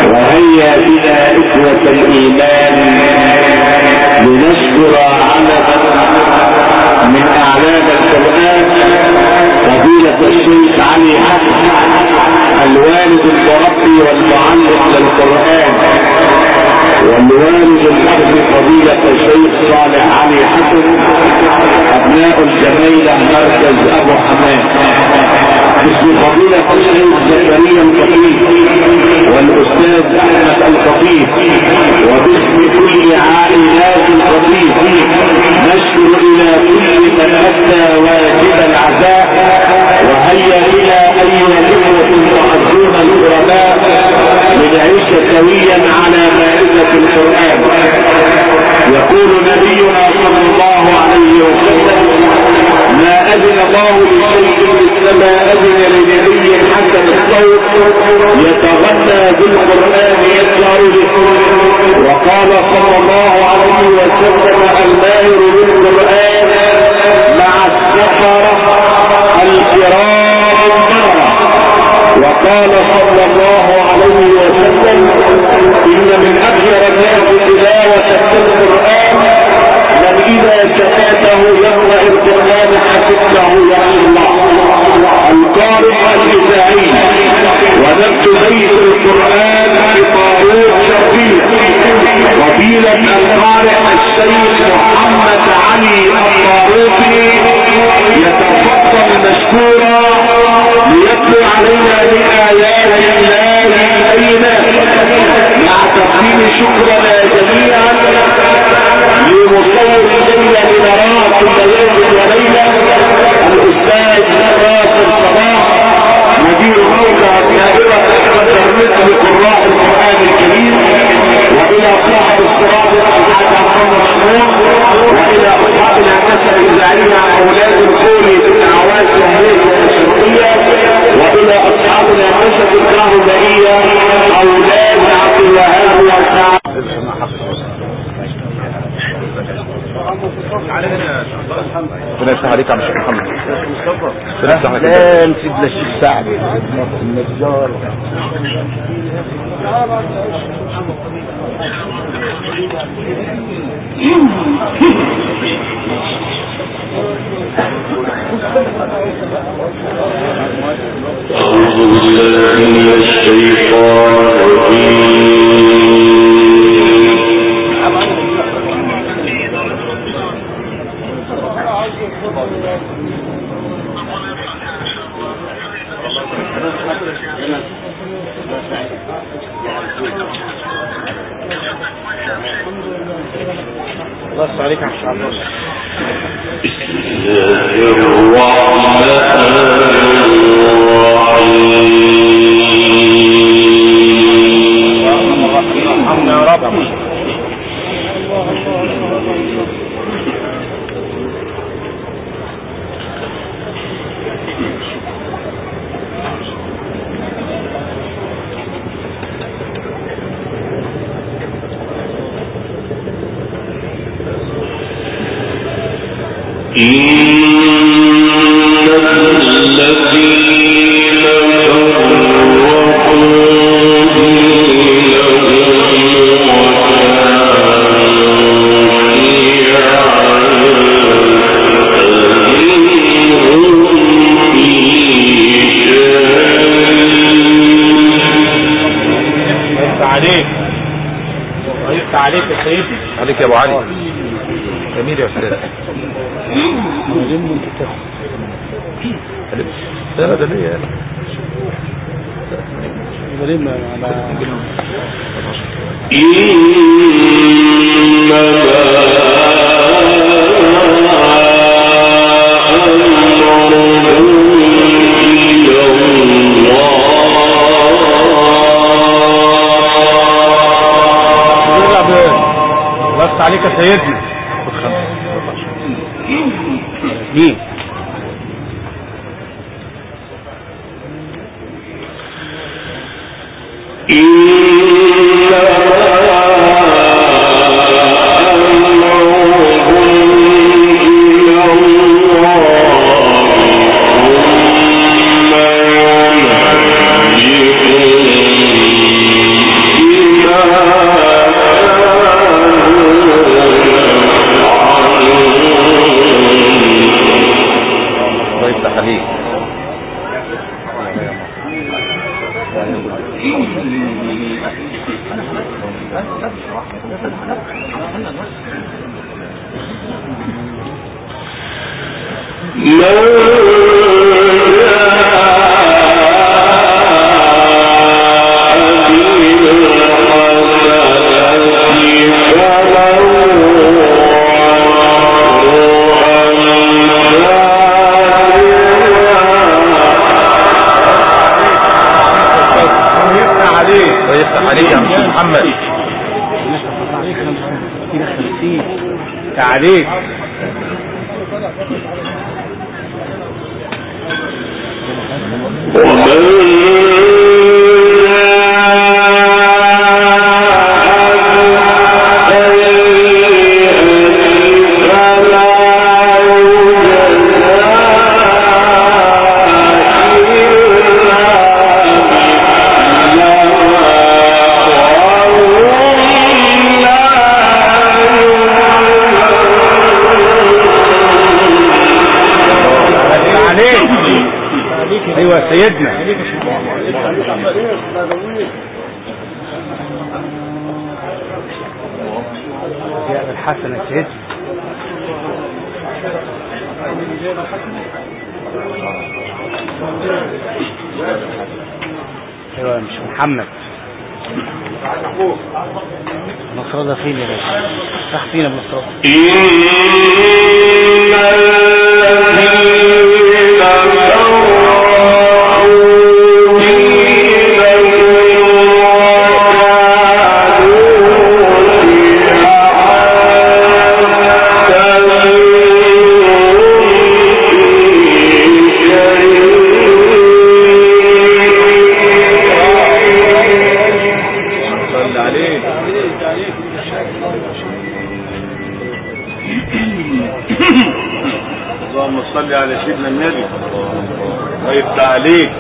وهيا بنا إخوة الإيمان لنشكر علما من أعلام القرآن فضيلة الشيخ علي حسن الوالد المربي والمعلم للقرآن والوالد الأرض فضيلة الشيخ صالح علي حسن أبناء الجميلة مركز أبو حماد باسم فضيلة الشيخ زكريا الخطيب والاستاذ احمد الخطيب وباسم كل عائلات الخطيب نشكر الى كل من اتى واجب العزاء وهيا بنا ايها الاخوة المعزون الكرماء لنعيش سويا على مائدة القرآن يقول نبينا صلى الله عليه وسلم ما اذن الله لشيء في السماء اذن لنبي حسن الصوت يتغنى بالقرآن يسمع وقال صلى الله عليه وسلم الماهر بالقرآن مع السفرة الكرام المرة وقال صلى الله عليه وسلم ان من اكثر الناس تلاوة القرآن من اذا سمعته يقرأ القرآن حسبته يا الله القارئ الإذاعي ونفس بيت القرآن بطاروت شرقية وفيلة القارئ الشيخ محمد علي الطاروسي يتفضل مشكورا ليتلو علينا بآيات الله البينات مع تقديم شكرنا جميعا لمصور الليلة لنراه كل يوم وليلة الاستاذ ناصر صباح مدير موقع دائرة الانترنت لقراء القرآن الكريم والى صاحب الصراط الحاج عبد الله والى اصحاب الهندسة الاذاعية عن اولاد الكوري في الاعواز الهندسة الشرقية والى اصحاب الهندسة الكهربائية اولاد عبد الوهاب وسعد ربنا يفتح عليك يا عم الشيخ محمد ربنا يفتح عليك لا نسيب الشيخ سعد النجار أعوذ بالله من الشيطان الرجيم بس عليك يا عم الرحمن يا رب يفتح عليك يفتح عليك يا سيدي عليك يا ابو علي جميل يا استاذ لا ده ليه انا بس عليك يا سيدنا خد خمسة مين ثم يفتح عليك الله يفتح عليك يا عم محمد يفتح عليك يفتح عليك ايوه يا سيدنا يا ابا الحسن يا سيدنا ايوه مش محمد نصر ده فين يا باشا راح فين يا ابو نصر صلي عليك اللهم صل على سيدنا النبي الله يفتح عليك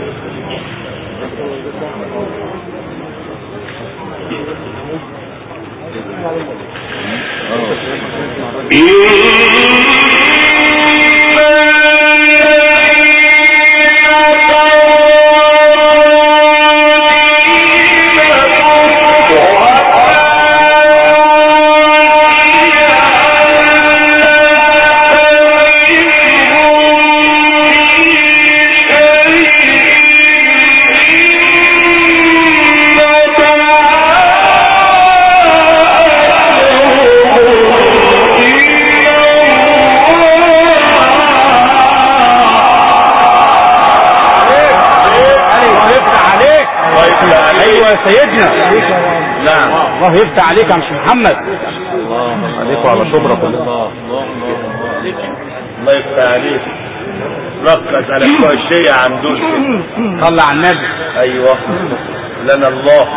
الله يفتح عليك الله يفتح عليك ايوه يا سيدنا نعم الله يفتح عليك يا مش محمد الله عليك وعلى شبرا كلها الله يفتح عليك ركز على بتوع الشيء يا عم دول صلى على النبي ايوه لنا الله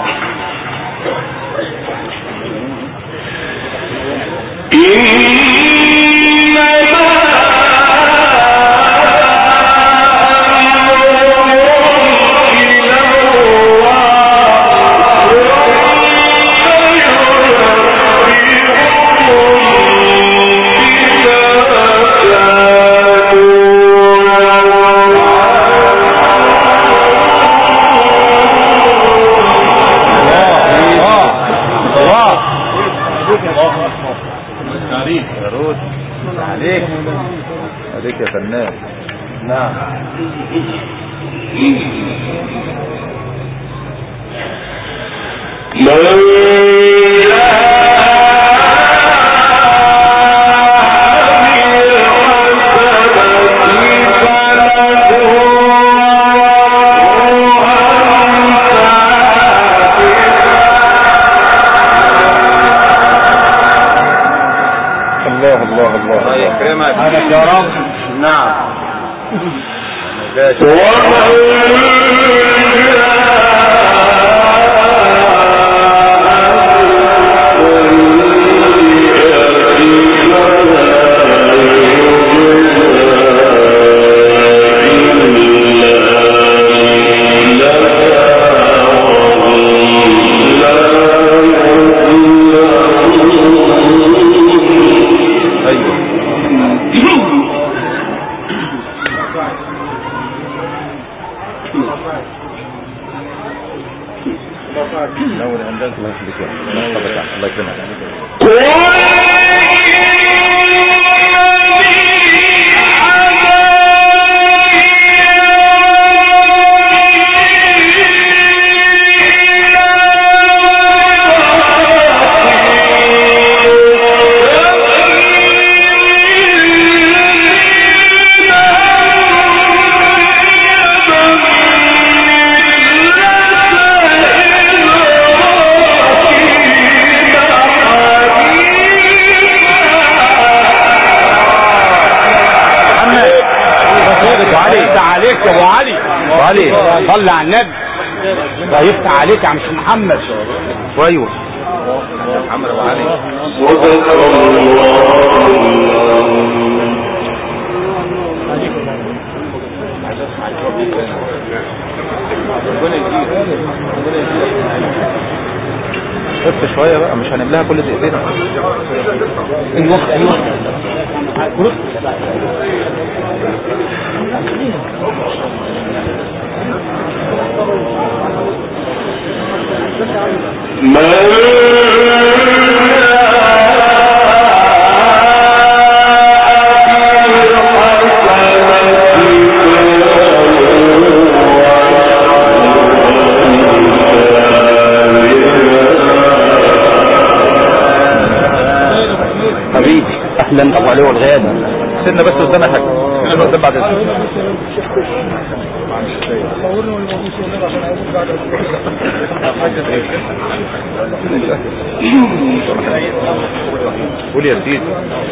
الله عليك يا رود عليك عليك يا فنان نعم الله الله الله الله يكرمك هذا يا رب نعم ايوه الله يخليك يا أخي. الله يكرمك محمد ابو علي يفتح عليك يا ابو علي ابو علي صلي على النبي ده يفتح عليك يا مش محمد ايوه محمد ابو علي صدق الله العظيم خف شويه بقى مش هنملاها كل دقيقتين حبيبي اهلا ابو علي والغابه سيبنا بس قدام يا حاج سيبنا قدام بعد اذنك قول يا سيدي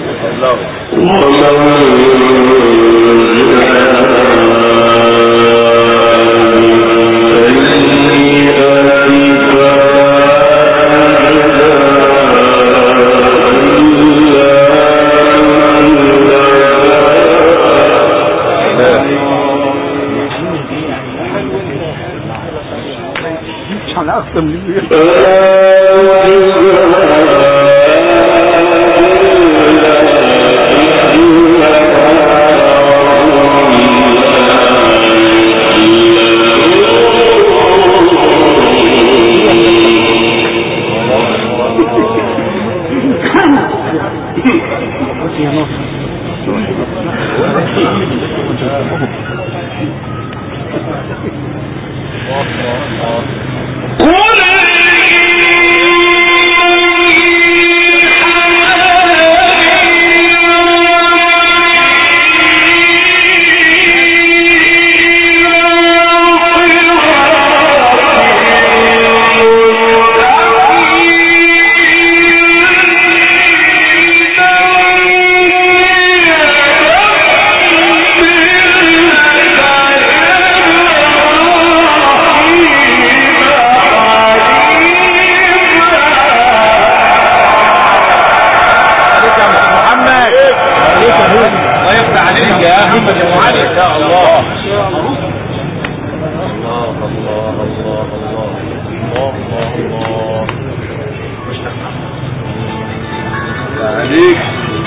عليك يا محمد الله يفتح عليك يا محمد يا ابو علي ان شاء الله الله الله الله الله الله الله عليك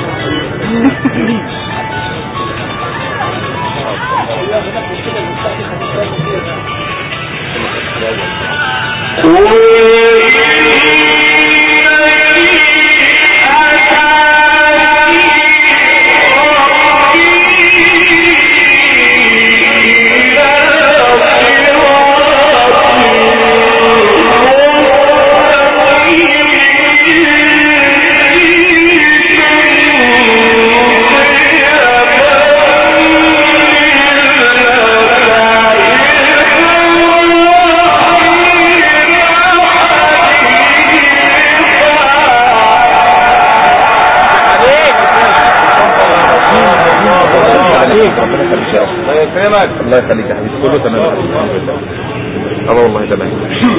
عليك ربنا يخليك يا أخي. الله يكرمك الله يخليك يا حبيبي كله تمام الحمد لله اه والله تمام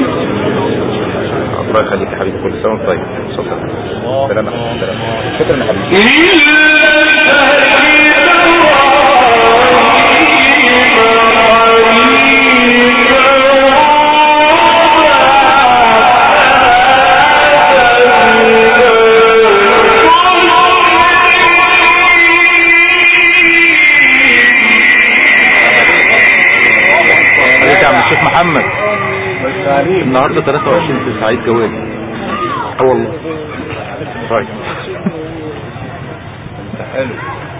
الله يخليك يا حبيبي كل سنه وانت طيب صدق سلام يا حبيبي سلام شكرا يا حبيبي عليك يا عم الشيخ محمد النهارده 23 في سعيد جواد اه والله طيب حلو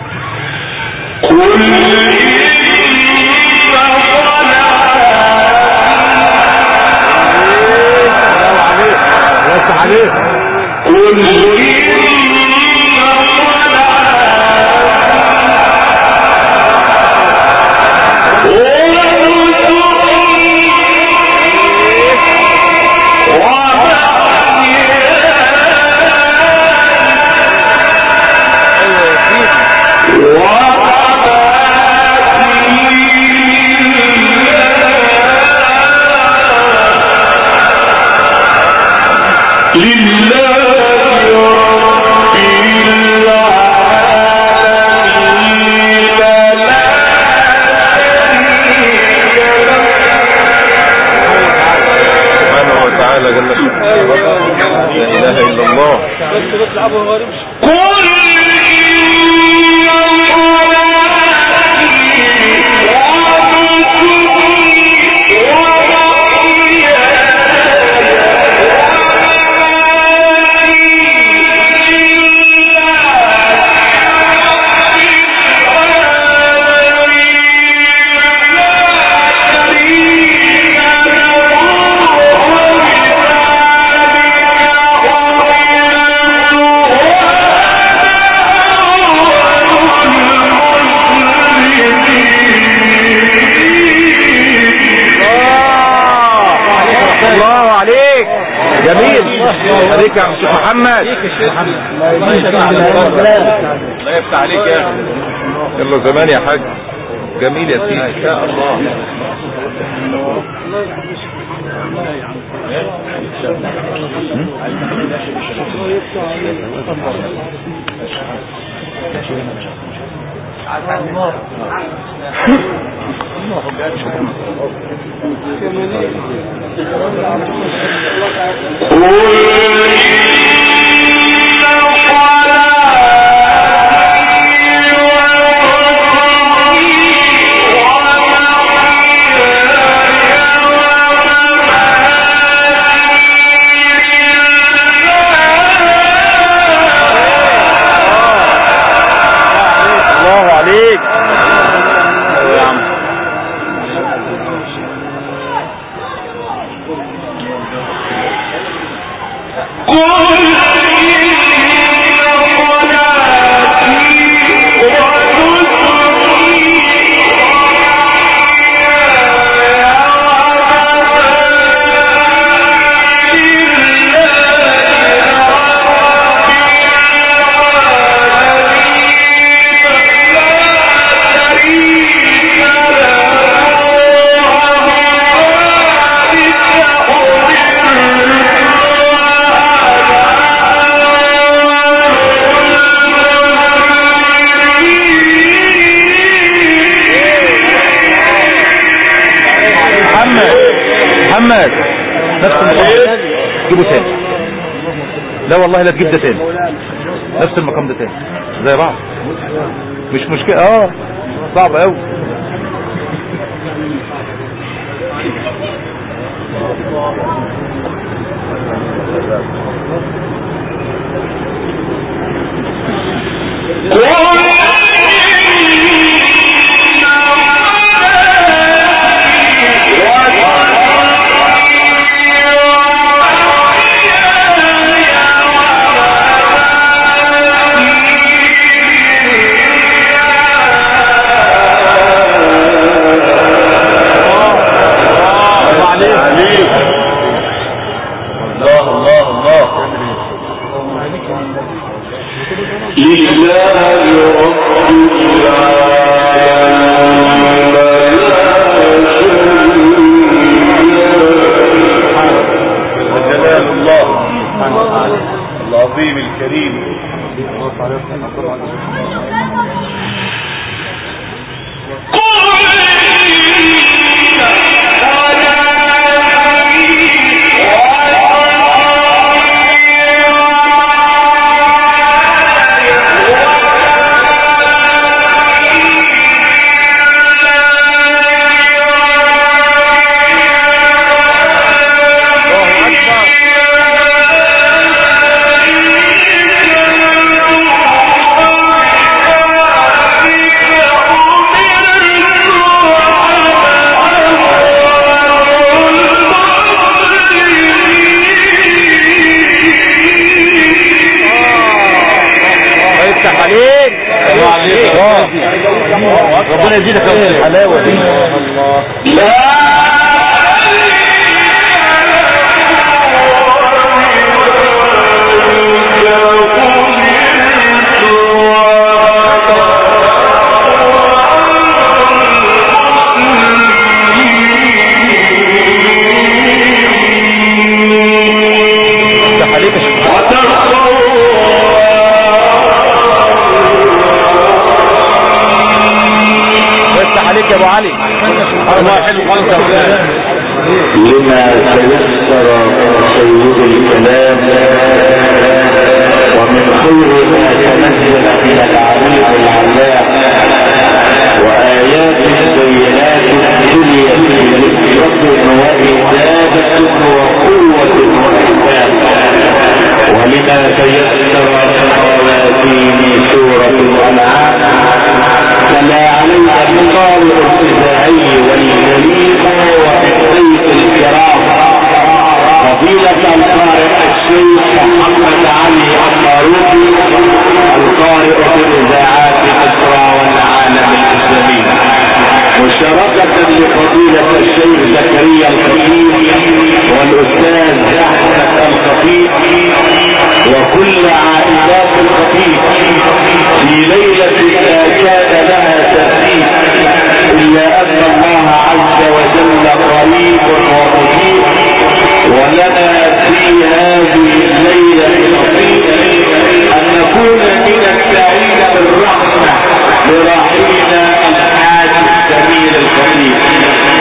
بس عليك سبحانه وتعالى جل شأنه لا اله الا الله الله عليك جميل عليك يا عم الشيخ محمد الله يفتح عليك يا اخي يلا زمان يا حاج جميل يا سيدي ان شاء الله الله عليك يا عم محمد محمد نفس المقام جيبه تاني لا والله لا تجيب ده تاني نفس المقام ده تاني زي بعض مش مشكلة اه صعب قوي الله الله الله جلال الله العظيم الكريم Thank عليك الله عليك ربنا يزيدك يا ابو الحلاوه دي افتح عليك يا شيخ افتح عليك يا ابو علي الله حلو خالص يا فلان لما تيسر سيد الكلام ومن خير ما تنزل من العليم العلام وآيات بينات تليت بنصرة وإجابة وقوة وإحسان ولما تيسر خواتيم سورة الأنعام فلا علينا بقارئ الإذاعي والجليل وبالضيف الكرام فضيلة القارئ الشيخ محمد علي الطاروسي القارئ في الإذاعات مصر والعالم الإسلامي مشاركة لفضيلة الشيخ زكريا الخطيب والأستاذ أحمد الخطيب وكل عائلات الخطيب في ليلة لا كان لها تأثير إلا أن الله عز وجل قريب ومجيب ولنا فيها